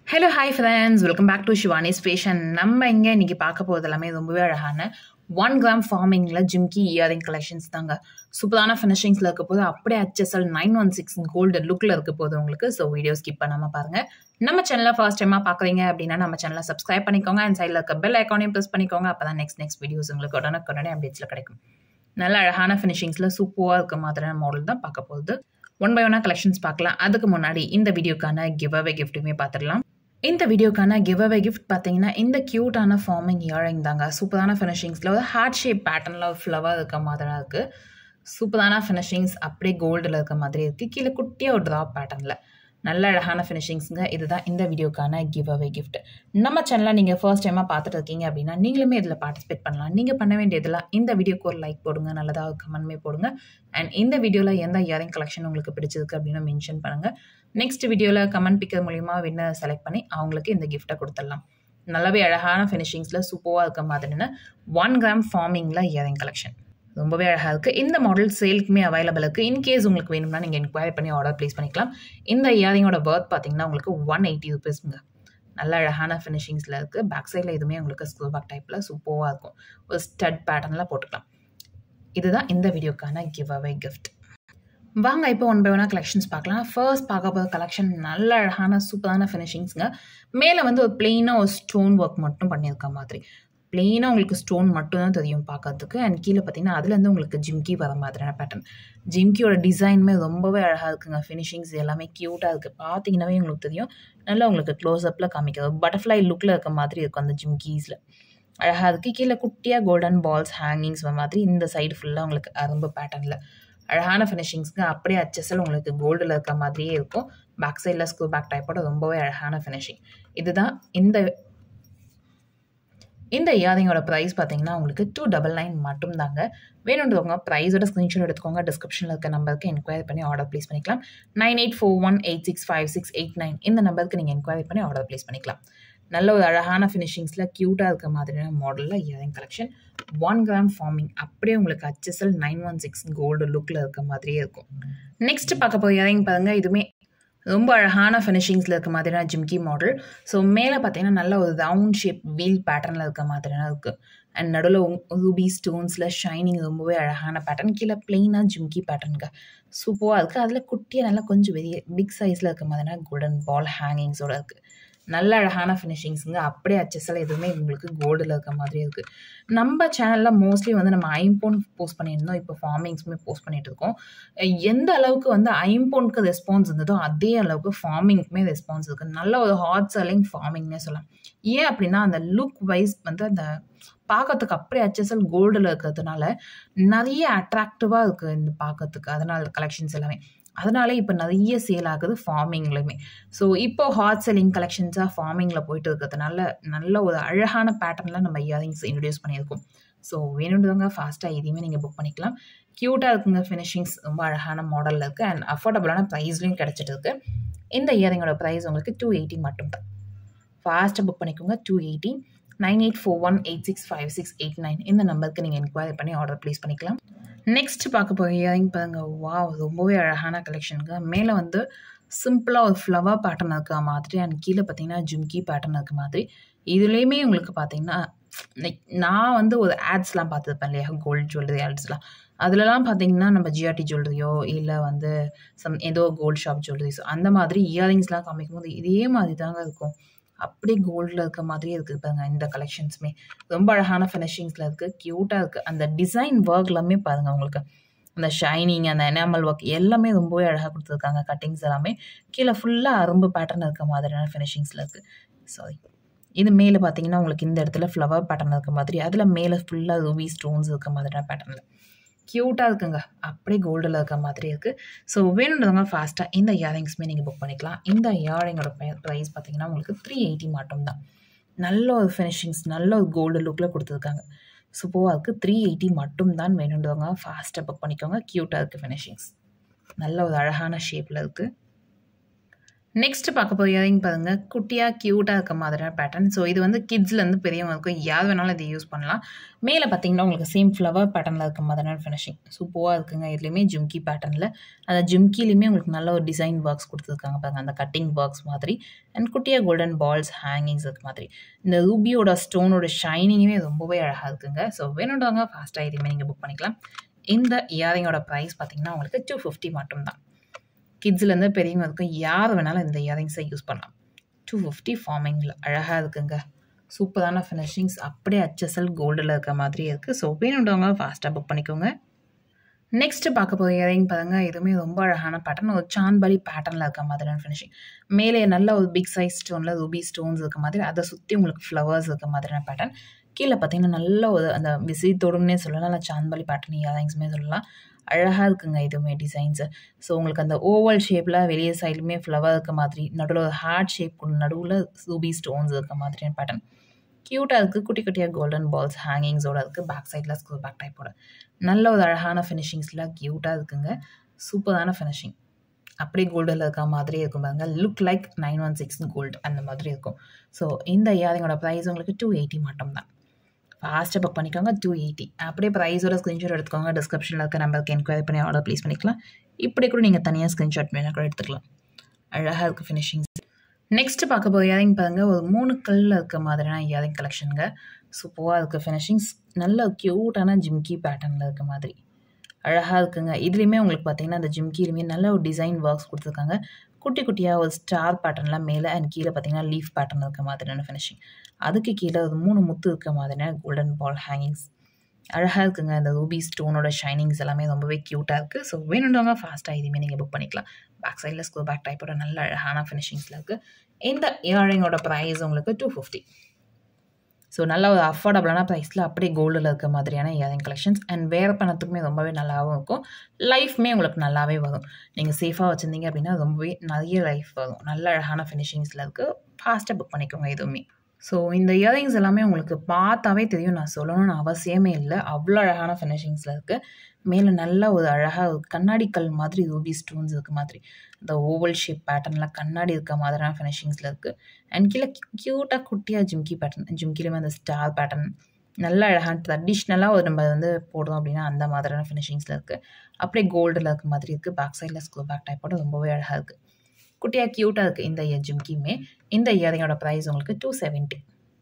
hello hi friends welcome back to Shivani's fashion நம்ம இங்கே இன்றைக்கி பார்க்க போகிறது எல்லாமே ரொம்பவே அழகான ஒன் கிராம் ஃபார்மிங்கில் ஜிம்கி இயரிங் கலெக்ஷன்ஸ் தாங்க சூப்பரான ஃபினிஷிங்ஸில் இருக்க போது அப்படியே HSL nine one six gold லுக்கில் இருக்க போது உங்களுக்கு ஸோ வீடியோ ஸ்கிப் பண்ணாமல் பாருங்கள் நம்ம சேனலில் ஃபர்ஸ்ட் டைமாக பார்க்குறீங்க அப்படின்னா நம்ம சேனலை சப்ஸ்கிரைப் பண்ணிக்கோங்க அண்ட் சைடில் இருக்க பெல் ஐக்கானையும் ப்ரெஸ் பண்ணிக்கோங்க அப்போ தான் நெக்ஸ்ட் நெக்ஸ்ட் வீடியோஸ் உங்களுக்கு உடனுக்குடனே அப்டேட்ஸில் கிடைக்கும் நல்ல அழகான ஃபினிஷிங்ஸில் சூப்பராக இருக்க மாதிரியான மாடல் தான் பார்க்க போகுது ஒன் பை ஒன்னாக கலெக்ஷன்ஸ் பார்க்கலாம் அதுக்கு முன்னாடி இந்த வீடியோக்கான கிவ் அவே கிஃப்ட்டுமே பார்த்துடலாம் இந்த வீடியோக்கான கிவ் அவே கிஃப்ட் பார்த்தீங்கன்னா இந்த க்யூட்டான ஃபார்மிங் இயரிங் தாங்க சூப்பரான ஃபினிஷிங்ஸில் ஒரு ஹார்ட் ஷேப் பேட்டர்னில் ஒரு ஃப்ளவர் இருக்க மாதிரி இருக்குது சூப்பரான ஃபினிஷிங்ஸ் அப்படியே கோல்டில் இருக்க மாதிரி இருக்குது கீழே குட்டியாக ஒரு ட்ராப் பேட்டர்னில் நல்ல அழகான ஃபினிஷிங்ஸுங்க இதுதான் இந்த வீடியோக்கான கிவ் அவே கிஃப்ட் நம்ம சேனலில் நீங்கள் ஃபர்ஸ்ட் டைமாக பார்த்துட்டு இருக்கீங்க அப்படின்னா நீங்களுமே இதில் பார்ட்டிசிபேட் பண்ணலாம் நீங்கள் பண்ண வேண்டியதெல்லாம் இந்த வீடியோக்கு ஒரு லைக் போடுங்க நல்லதாக கமெண்ட்மே போடுங்க அண்ட் இந்த வீடியோவில் எந்த இயரிங் கலெக்ஷன் உங்களுக்கு பிடிச்சிருக்கு அப்படின்னு மென்ஷன் பண்ணுங்கள் நெக்ஸ்ட் வீடியோவில் கமெண்ட் பிக்கர் மூலிமா வின்னர் செலக்ட் பண்ணி அவங்களுக்கு இந்த கிஃப்ட்டை கொடுத்துடலாம் நல்லாவே அழகான ஃபினிஷிங்ஸில் சூப்பராக இருக்க மாதிரின்னு ஒன் கிராம் ஃபார்மிங்கில் இயரிங் கலெக்ஷன் ரொம்பவே அழகாக இருக்குது இந்த மாடல் சேலுக்குமே அவைலபிள் இருக்குது இன்கேஸ் உங்களுக்கு வேணும்னா நீங்கள் என்கொயரி பண்ணி ஆர்டர் ப்ளேஸ் பண்ணிக்கலாம் இந்த இயரிங்கோட பர்த் பார்த்தீங்கன்னா உங்களுக்கு ஒன் எயிட்டி ருபீஸ்ங்க நல்ல அழகான ஃபினிஷிங்ஸில் இருக்குது பேக் சைடில் இதுவுமே உங்களுக்கு ஸ்கூல் பேக் டைப்பில் சூப்பராக இருக்கும் ஒரு ஸ்டட் பேட்டர்னில் போட்டுக்கலாம் இதுதான் இந்த வீடியோக்கான கிவ் அவே கிஃப்ட் வாங்க இப்போ ஒன் பை ஒன்னாக கலெக்ஷன்ஸ் பார்க்கலாம் ஃபர்ஸ்ட் பார்க்க போகிற கலெக்ஷன் நல்ல அழகான சூப்பரான ஃபினிஷிங்ஸுங்க மேலே வந்து ஒரு பிளெயினாக ஒரு ஸ்டோன் ஒர்க் மட்டும் பண்ணியிருக்க மாதிரி பிளெயினாக உங்களுக்கு ஸ்டோன் மட்டும் தான் தெரியும் பார்க்கறதுக்கு அண்ட் கீழே பார்த்தீங்கன்னா அதுலேருந்து உங்களுக்கு ஜிம்கி வர மாதிரியான பேட்டர்ன் ஜிம்கியோட டிசைனுமே ரொம்பவே அழகாக இருக்குங்க ஃபினிஷிங்ஸ் எல்லாமே க்யூட்டாக இருக்குது பார்த்தீங்கன்னாவே உங்களுக்கு தெரியும் நல்லா உங்களுக்கு க்ளோஸ்அப்பில் காமிக்கிறது பட்டர்ஃப்ளை லுக்கில் இருக்க மாதிரி இருக்கும் அந்த ஜிம்கீஸில் அழகாக இருக்குது கீழே குட்டியாக கோல்டன் பால்ஸ் ஹேங்கிங்ஸ் மாதிரி இந்த சைடு ஃபுல்லாக உங்களுக்கு அரும்பு பேட்டர்னில் அழகான ஃபினிஷிங்ஸ்க்கு அப்படியே அச்சஸில் உங்களுக்கு கோல்டில் இருக்க மாதிரியே இருக்கும் பேக் சைடில் ஸ்கூல் பேக் டைப்போட ரொம்பவே அழகான ஃபினிஷிங் இதுதான் இந்த இந்த இயரிங்கோட ப்ரைஸ் பார்த்தீங்கன்னா உங்களுக்கு டூ டபுள் நைன் மட்டும் தாங்க வேணுன்றவங்க ப்ரைஸோட ஸ்க்ரீன்ஷாட் எடுத்துக்கோங்க டிஸ்கிரிப்ஷனில் இருக்க நம்பருக்கு என்கொயரி பண்ணி ஆர்டர் ப்ளேஸ் பண்ணிக்கலாம் nine eight four one eight six five six eight nine இந்த நம்பருக்கு நீங்கள் என்கொயரி பண்ணி ஆர்டர் ப்ளேஸ் பண்ணிக்கலாம் நல்ல ஒரு அழகான ஃபினிஷிங்ஸில் க்யூட்டாக இருக்க மாதிரியான மாடலில் earring collection one gram forming அப்படியே உங்களுக்கு HSL nine one six gold லுக்கில் இருக்க மாதிரியே இருக்கும் நெக்ஸ்ட் பார்க்க போகிற இயரிங் பாருங்க இதுவுமே ரொம்ப அழகான ஃபினிஷிங்ஸில் இருக்க மாதிரியான ஜிம்கி மாடல் ஸோ மேலே பார்த்தீங்கன்னா நல்ல ஒரு ரவுண்ட் ஷேப் வீல் பேட்டர்னில் இருக்க மாதிரியான இருக்குது அண்ட் நடுவில் ரூபி ஸ்டோன்ஸில் ஷைனிங் ரொம்பவே அழகான பேட்டர்ன் கீழே பிளெயினாக ஜிம்கி பேட்டர்னுங்க சூப்பராக இருக்குது அதில் குட்டியாக நல்லா கொஞ்சம் பெரிய பிக் சைஸில் இருக்க மாதிரியான கோல்டன் பால் ஹேங்கிங்ஸோட இருக்குது நல்ல அழகான ஃபினிஷிங்ஸுங்க அப்படியே அச்சஸில் எதுவுமே உங்களுக்கு கோல்டில் இருக்க மாதிரி இருக்குது நம்ம சேனலில் மோஸ்ட்லி வந்து நம்ம ஐம்போன் போஸ்ட் பண்ணியிருந்தோம் இப்போ ஃபார்மிங்ஸுமே போஸ்ட் பண்ணிகிட்டு இருக்கோம் எந்த அளவுக்கு வந்து ஐம்போனுக்கு ரெஸ்பான்ஸ் இருந்ததோ அதே அளவுக்கு ஃபார்மிங்க்குமே ரெஸ்பான்ஸ் இருக்குது நல்ல ஒரு ஹாட் செல்லிங் ஃபார்மிங்னே சொல்லலாம் ஏன் அப்படின்னா அந்த லுக் வைஸ் வந்து அந்த பார்க்கறதுக்கு அப்படியே ஹெச்எஸ்எல் கோல்டில் இருக்கிறதுனால நிறைய அட்ராக்டிவாக இருக்குது இந்த பார்க்கறதுக்கு அதனால கலெக்ஷன்ஸ் எல்லாமே அதனாலே இப்போ நிறைய சேல் ஆகுது ஃபார்மிங்லையுமே ஸோ இப்போ ஹாட் செல்லிங் கலெக்ஷன்ஸாக ஃபார்மிங்கில் போயிட்டு இருக்கிறதுனால நல்ல ஒரு அழகான பேட்டர்னில் நம்ம இயரிங்ஸ் இன்ட்ரடியூஸ் பண்ணியிருக்கோம் ஸோ வேணுன்றவங்க ஃபாஸ்ட்டாக எதையுமே நீங்கள் புக் பண்ணிக்கலாம் க்யூட்டாக இருக்குங்க ஃபினிஷிங்ஸ் ரொம்ப அழகான மாடலில் இருக்குது அண்ட் அஃபோர்டபுளான ப்ரைஸ்லையும் கிடச்சிட்டு இருக்கு இந்த இயரிங்கோட ப்ரைஸ் உங்களுக்கு டூ எயிட்டி மட்டும் தான் ஃபாஸ்ட்டாக புக் பண்ணிக்கோங்க two eighty nine eight four one eight six five six eight nine இந்த நம்பருக்கு நீங்கள் என்கொயரி பண்ணி ஆர்டர் ப்ளேஸ் பண்ணிக்கலாம் நெக்ஸ்ட் பார்க்க போகிற இயரிங் பாருங்க வா ரொம்பவே அழகான கலெக்ஷனுங்க மேலே வந்து சிம்பிளாக ஒரு ஃப்ளவர் பேட்டர்ன் இருக்க மாதிரி அண்ட் கீழே பார்த்தீங்கன்னா ஜிம்கி பேட்டர்ன் இருக்க மாதிரி இதுலேயுமே உங்களுக்கு பார்த்தீங்கன்னா லைக் நான் வந்து ஒரு ஆட்ஸ்லாம் பார்த்துருப்பேன் இல்லையா கோல்டு ஜுவல்லரி ஆட்ஸ்லாம் அதுலலாம் பார்த்தீங்கன்னா நம்ம ஜிஆர்டி ஜுவல்லரியோ இல்லை வந்து சம் ஏதோ கோல்டு ஷாப் ஜுவல்லரிஸோ அந்த மாதிரி இயரிங்ஸ்லாம் காமிக்கும் போது இதே மாதிரி தாங்க இருக்கும் அப்படியே கோல்டில் இருக்க மாதிரியே இருக்குது பாருங்க இந்த கலெக்ஷன்ஸுமே ரொம்ப அழகான ஃபினிஷிங்ஸில் இருக்குது க்யூட்டாக இருக்குது அந்த டிசைன் ஒர்க் எல்லாமே பாருங்கள் உங்களுக்கு அந்த ஷைனிங் அந்த எனாமல் ஒர்க் எல்லாமே ரொம்பவே அழகாக கொடுத்துருக்காங்க கட்டிங்ஸ் எல்லாமே கீழே ஃபுல்லாக அரும்பு பேட்டர்ன் இருக்க மாதிரியான ஃபினிஷிங்ஸில் இருக்குது சாரி இது மேலே பார்த்தீங்கன்னா உங்களுக்கு இந்த இடத்துல ஃப்ளவர் பேட்டர்ன் இருக்க மாதிரி அதில் மேலே ஃபுல்லாக ரூபி ஸ்டோன்ஸ் இருக்க மாதிரியான பேட்டர்னில் க்யூட்டாக இருக்குங்க அப்படியே கோல்டில் இருக்க மாதிரி இருக்குது ஸோ வேணுன்றவங்க ஃபாஸ்ட்டாக இந்த இயரிங்ஸுமே நீங்கள் புக் பண்ணிக்கலாம் இந்த இயரிங்கோட ப்ரைஸ் பார்த்தீங்கன்னா உங்களுக்கு த்ரீ எயிட்டி மட்டும் தான் நல்ல ஒரு ஃபினிஷிங்ஸ் நல்ல ஒரு கோல்டு லுக்கில் கொடுத்துருக்காங்க சூப்பராக இருக்குது த்ரீ எயிட்டி மட்டும் தான் வேணுன்றவங்க ஃபாஸ்ட்டாக புக் பண்ணிக்கோங்க க்யூட்டாக இருக்குது ஃபினிஷிங்ஸ் நல்ல ஒரு அழகான ஷேப்பில் இருக்குது நெக்ஸ்ட் பார்க்க போய் இயரிங் பாருங்க குட்டியாக க்யூட்டாக இருக்க மாதிரியான பேட்டர்ன் ஸோ இது வந்து கிட்ஸ்லேருந்து பெரியவங்களுக்கும் யார் வேணாலும் இதை யூஸ் பண்ணலாம் மேலே பார்த்தீங்கன்னா உங்களுக்கு சேம் ஃப்ளவர் பேட்டர்னில் இருக்க மாதிரியான ஃபினிஷிங் சூப்பராக இருக்குங்க இதுலேயுமே ஜிம்கி பேட்டர்னில் அந்த ஜிம்கிலையுமே உங்களுக்கு நல்ல ஒரு டிசைன் ஒர்க்ஸ் கொடுத்துருக்காங்க பாருங்க அந்த கட்டிங் ஒர்க்ஸ் மாதிரி அண்ட் குட்டியாக கோல்டன் பால்ஸ் ஹேங்கிங்ஸ் இருக்க மாதிரி இந்த ரூபியோட ஸ்டோனோட ஷைனிங்குமே ரொம்பவே அழகாக இருக்குங்க ஸோ வேணுன்றவங்க ஃபாஸ்ட்டாக இதுவுமே நீங்கள் புக் பண்ணிக்கலாம் இந்த இயரிங்கோட ப்ரைஸ் பார்த்தீங்கன்னா உங்களுக்கு டூ ஃபிஃப்டி மட்டும்தான் கிட்ஸ்லேருந்து பெரியவங்க வரைக்கும் யார் வேணாலும் இந்த இயரிங்ஸை யூஸ் பண்ணலாம் டூ ஃபிஃப்டி ஃபார்மிங்கில் அழகாக இருக்குங்க சூப்பரான ஃபினிஷிங்ஸ் அப்படியே ஹெச்எஸ்எல் கோல்டில் இருக்க மாதிரி இருக்குது ஸோ வேணுன்றவங்க ஃபாஸ்ட்டாக புக் பண்ணிக்கோங்க நெக்ஸ்ட்டு பார்க்க போகிற இயரிங் பாருங்க இதுவுமே ரொம்ப அழகான பேட்டர்ன் ஒரு சாந்த்பரி பேட்டர்னில் இருக்க மாதிரியான ஃபினிஷிங் மேலே நல்ல ஒரு பிக் சைஸ் ஸ்டோனில் ரூபி ஸ்டோன்ஸ் இருக்க மாதிரி அதை சுற்றி உங்களுக்கு ஃப்ளவர்ஸ் இருக்க மாதிரியான பேட்டர்ன் கீழே பார்த்தீங்கன்னா நல்ல ஒரு அந்த விசி தொடும்னே சொல்லலாம் நல்லா சாந்த்பலி பேட்டர்ன் இயரிங்ஸுமே சொல்லலாம் அழகாக இருக்குங்க இதுவுமே டிசைன்ஸு ஸோ உங்களுக்கு அந்த ஓவல் ஷேப்பில் வெளியே சைடுமே ஃப்ளவர் இருக்க மாதிரி நடுவில் ஒரு ஹார்ட் ஷேப் நடுவில் ரூபி ஸ்டோன்ஸ் இருக்க மாதிரியான பேட்டர்ன் க்யூட்டாக இருக்குது குட்டி குட்டியாக கோல்டன் பால்ஸ் ஹேங்கிங்ஸோட இருக்குது பேக் சைடில் ஸ்கூல் பேக் டைப்போட நல்ல ஒரு அழகான ஃபினிஷிங்ஸில் க்யூட்டாக இருக்குங்க சூப்பரான ஃபினிஷிங் அப்படியே கோல்டில் இருக்க மாதிரி இருக்கும் பாருங்க look like nine one six gold அந்த மாதிரி இருக்கும் ஸோ இந்த இயரிங்கோட ப்ரைஸ் உங்களுக்கு டூ எயிட்டி மட்டும் தான் ஃபாஸ்ட்டாக புக் பண்ணிக்கோங்க டூ எயிட்டி அப்படியே ப்ரைஸோட ஸ்க்ரீன்ஷாட் எடுத்துக்கோங்க டிஸ்கிரிப்ஷனில் இருக்க நம்பருக்கு என்கொயரி பண்ணி ஆர்டர் ப்ளேஸ் பண்ணிக்கலாம் இப்படி கூட நீங்கள் தனியாக ஸ்க்ரீன்ஷாட் வேணால் கூட எடுத்துக்கலாம் அழகாக இருக்குது ஃபினிஷிங்ஸ் நெக்ஸ்ட் பார்க்க போகிற இயரிங் பாருங்க ஒரு மூணு கல்லில் இருக்க மாதிரியான இயரிங் கலெக்ஷனுங்க சூப்பராக இருக்குது ஃபினிஷிங்ஸ் நல்ல க்யூட்டான ஜிம்கி பேட்டர்னில் இருக்க மாதிரி அழகாக இருக்குங்க இதுலேயுமே உங்களுக்கு பார்த்தீங்கன்னா அந்த ஜிம்கிலுமே நல்ல ஒரு டிசைன் ஒர்க்ஸ் கொடுத்துருக்காங்க குட்டி குட்டியாக ஒரு ஸ்டார் பேட்டர்னில் மேலே அண்ட் கீழே பார்த்தீங்கன்னா லீஃப் பேட்டர்ன் இருக்க மாதிரியான ஃபினிஷிங் அதுக்கு கீழே ஒரு மூணு முத்து இருக்க மாதிரியான கோல்டன் பால் ஹேங்கிங்ஸ் அழகாக இருக்குங்க இந்த ரூபி ஸ்டோனோட ஷைனிங்ஸ் எல்லாமே ரொம்பவே க்யூட்டாக இருக்குது ஸோ வேணுன்றவங்க ஃபாஸ்ட்டாக இதுவுமே நீங்கள் புக் பண்ணிக்கலாம் பேக் சைடில் ஸ்கூல் பேக் டைப்போட நல்ல அழகான ஃபினிஷிங்ஸில் இருக்குது இந்த இயரிங்கோட ப்ரைஸ் உங்களுக்கு டூ ஃபிஃப்டி ஸோ நல்ல ஒரு அஃபோர்டபுளான ப்ரைஸில் அப்படியே கோல்டில் இருக்க மாதிரியான இயரிங் கலெக்ஷன்ஸ் அண்ட் வேறு பணத்துக்குமே ரொம்பவே நல்லாவும் இருக்கும் லைஃப்மே உங்களுக்கு நல்லாவே வரும் நீங்கள் சேஃபாக வச்சுருந்தீங்க அப்படின்னா ரொம்பவே நிறைய லைஃப் வரும் நல்ல அழகான ஃபினிஷிங்ஸில் இருக்குது ஃபாஸ்ட்டாக புக் பண்ணிக்கோங்க எதுவுமே ஸோ இந்த இயரிங்ஸ் எல்லாமே உங்களுக்கு பார்த்தாவே தெரியும் நான் சொல்லணும்னு அவசியமே இல்லை அவ்வளோ அழகான ஃபினிஷிங்ஸில் இருக்குது மேலே நல்ல ஒரு அழகாக ஒரு கண்ணாடி கல் மாதிரி ரூபி ஸ்டோன்ஸ் இருக்க மாதிரி இந்த ஓவல் ஷேப் பேட்டர்னில் கண்ணாடி இருக்க மாதிரியான ஃபினிஷிங்ஸில் இருக்குது அண்ட் கீழே க்யூட்டாக குட்டியாக ஜிம்கி பேட்டர்ன் ஜிம்கிலுமே அந்த ஸ்டார் பேட்டர்ன் நல்ல அழகான ட்ரெடிஷ்னலாக ஒரு நம்ம வந்து போடுறோம் அப்படின்னா அந்த மாதிரியான ஃபினிஷிங்ஸில் இருக்குது அப்படியே கோல்டில் இருக்க மாதிரி இருக்குது பேக் சைடில் ஸ்கூல் பேக் டைப்போட ரொம்பவே அழகாக இருக்குது குட்டியாக க்யூட்டாக இருக்குது இந்த இயர் ஜிம்கியுமே இந்த இயரிங்கோட ப்ரைஸ் உங்களுக்கு two seventy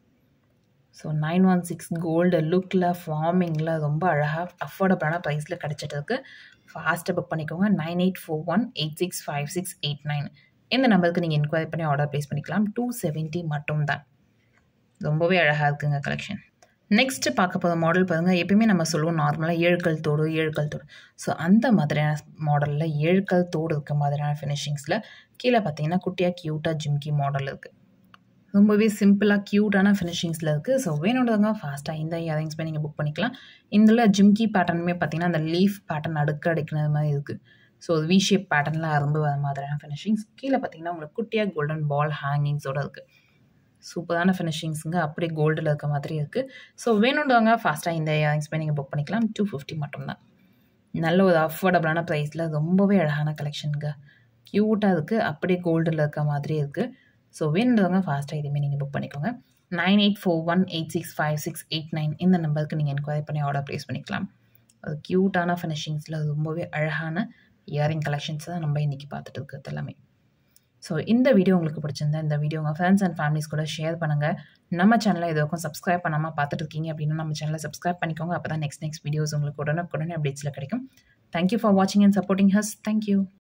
so nine one six gold லுக்கில் ஃபார்மிங்கில் ரொம்ப அழகாக அஃபோர்டபுளான ப்ரைஸில் கிடச்சிட்டு இருக்கு ஃபாஸ்ட்டாக புக் பண்ணிக்கோங்க nine eight four one eight six five six eight nine இந்த நம்பருக்கு நீங்கள் என்கொயரி பண்ணி ஆர்டர் ப்ளேஸ் பண்ணிக்கலாம் டூ செவன்ட்டி மட்டும் தான் ரொம்பவே அழகாக இருக்குங்க கலெக்ஷன் நெக்ஸ்ட்டு பார்க்க போகிற மாடல் பாருங்கள் எப்பயுமே நம்ம சொல்லுவோம் நார்மலாக ஏழுக்கல் தோடு ஏழுக்கல் தோடு ஸோ அந்த மாதிரியான மாடலில் ஏழுக்கல் தோடு இருக்க மாதிரியான ஃபினிஷிங்ஸில் கீழே பார்த்தீங்கன்னா குட்டியாக க்யூட்டாக ஜிம்கி மாடல் இருக்குது ரொம்பவே சிம்பிளாக க்யூட்டான ஃபினிஷிங்ஸில் இருக்குது ஸோ வேணுன்றவங்க ஃபாஸ்ட்டாக இந்த இயரிங்ஸ்மே நீங்கள் புக் பண்ணிக்கலாம் இதில் ஜிம்கி பேட்டர்னுமே பார்த்தீங்கன்னா அந்த லீஃப் பேட்டர்ன் அடுக்கு அடிக்கிறது மாதிரி இருக்குது ஸோ வி ஷேப் பேட்டர்னில் அரும்பு வர மாதிரியான ஃபினிஷிங்ஸ் கீழே பார்த்தீங்கன்னா உங்களுக்கு குட்டியாக கோல்டன் பால் ஹேங்கிங்ஸோடு இருக்குது சூப்பரான ஃபினிஷிங்ஸுங்க அப்படியே கோல்டில் இருக்க மாதிரி இருக்குது ஸோ வேணுன்றவங்க ஃபாஸ்ட்டாக இந்த இயரிங்ஸ்மே நீங்கள் புக் பண்ணிக்கலாம் டூ ஃபிஃப்டி மட்டும்தான் நல்ல ஒரு அஃபோர்டபுளான ப்ரைஸில் ரொம்பவே அழகான கலெக்ஷனுங்க க்யூட்டாக இருக்குது அப்படியே கோல்டில் இருக்க மாதிரி இருக்குது ஸோ வேணுன்றவங்க ஃபாஸ்ட்டாக இதுவுமே நீங்கள் புக் பண்ணிக்கோங்க nine eight four one eight six five six eight nine இந்த நம்பருக்கு நீங்கள் என்கொயரி பண்ணி ஆர்டர் ப்ளேஸ் பண்ணிக்கலாம் அது க்யூட்டான ஃபினிஷிங்ஸில் ரொம்பவே அழகான இயரிங் கலெக்ஷன்ஸ் தான் நம்ம இன்றைக்கி பார்த்துட்டு இருக்கிறது எல்லாமே ஸோ இந்த வீடியோ உங்களுக்கு பிடிச்சிருந்தா இந்த வீடியோ உங்கள் ஃப்ரெண்ட்ஸ் அண்ட் ஃபேமிலிஸ் கூட ஷேர் பண்ணுங்கள் நம்ம சேனலை இது வரைக்கும் சப்ஸ்கிரைப் பண்ணாமல் பார்த்துட்டு இருக்கீங்க அப்படின்னா நம்ம சேனலை சப்ஸ்கிரைப் பண்ணிக்கோங்க அப்போ தான் நெக்ஸ்ட் நெக்ஸ்ட் வீடியோஸ் உங்களுக்கு உடனே உடனே அப்டேட்ஸில் கிடைக்கும் தேங்க்யூ ஃபார் வாட்சிங் அண்ட் சப்போர்ட்டிங் ஹஸ் தேங்க்யூ